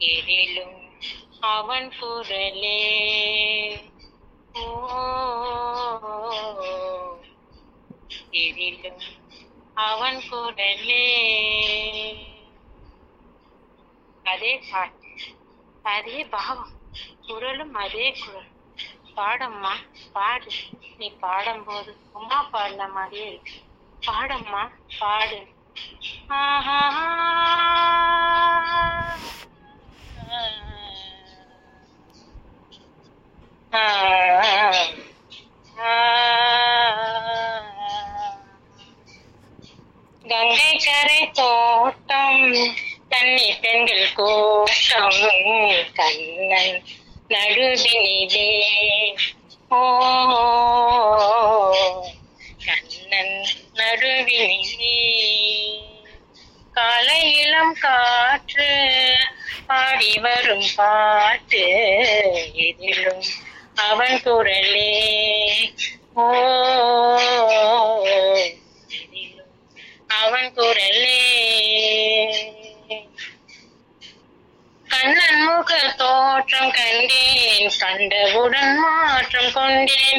எதிலும் அவன் குரலே ஓ எதிலும் அவன் குரலே அதே பாட்டு அதே பாவம் குரலும் அதே குரல் பாடம்மா பாடு நீ பாடும்போது அம்மா பாடின மாதிரியே இருக்கு பாடம்மா பாடு ஆஹா கங்கை கரை தோட்டம் தண்ணி பெண்கள் கூட்டம் கண்ணன் நடுவினிலே ஓ கண்ணன் நடுவினிலே காலை இளம் காற்று பாடி வரும் பாட்டு எதிலும் அவன் குரலே ஓ எதிலும் அவன் குரலே கண்ணன் முக தோற்றம் கண்டேன் கண்டவுடன் மாற்றம் கொண்டேன்